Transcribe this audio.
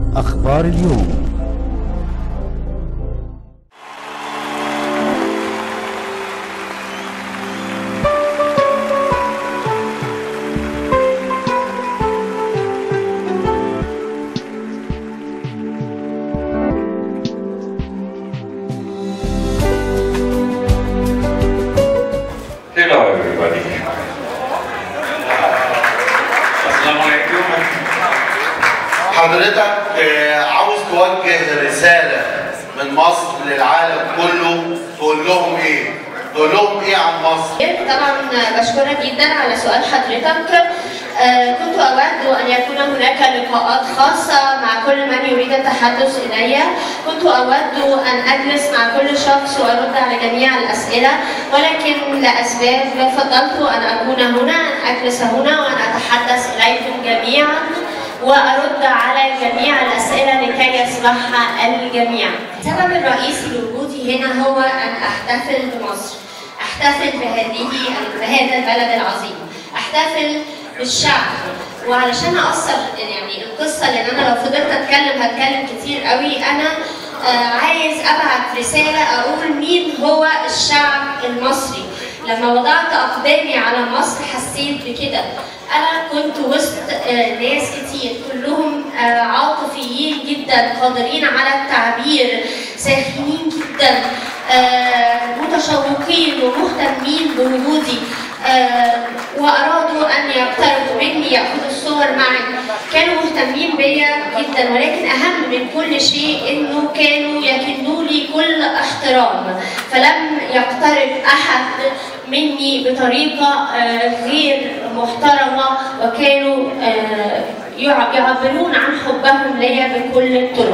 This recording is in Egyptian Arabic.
أخبار اليوم Hello everybody. Assalamualaikum. حضرتك آه، عاوز توجه رسالة من مصر للعالم كله تقول لهم ايه؟ تقول لهم ايه عن مصر؟ طبعا بشكرك جدا على سؤال حضرتك آه، كنت أود أن يكون هناك لقاءات خاصة مع كل من يريد التحدث إلي كنت أود أن أجلس مع كل شخص وأرد على جميع الأسئلة ولكن لأسباب فضلت أن أكون هنا أن أجلس هنا وأن أتحدث إليكم جميعا وأرد على جميع الأسئلة لكي يسمعها الجميع السبب الرئيسي لوجودي هنا هو أن أحتفل بمصر أحتفل بهذه بهذا البلد العظيم أحتفل بالشعب وعلشان أقصر يعني القصة لأن أنا لو فضلت أتكلم هتكلم كتير قوي أنا آه، عايز أبعت رسالة أقول مين هو الشعب المصري لما وضعت أقدامي على مصر حسيت بكده أنا كنت وسط آه، ناس كتير كلهم آه، عاطفيين جدا قادرين على التعبير ساخنين جدا آه، متشوقين ومهتمين بوجودي آه، وأرادوا أن يقتربوا مني يأخذوا الصور معي كانوا مهتمين بيا جدا ولكن أهم من كل شيء إنه كانوا يكنوا لي كل احترام فلم يقترب أحد مني بطريقة آه، غير محترمة وكانوا آه، يع- يعبرون عن حبهم ليا بكل الطرق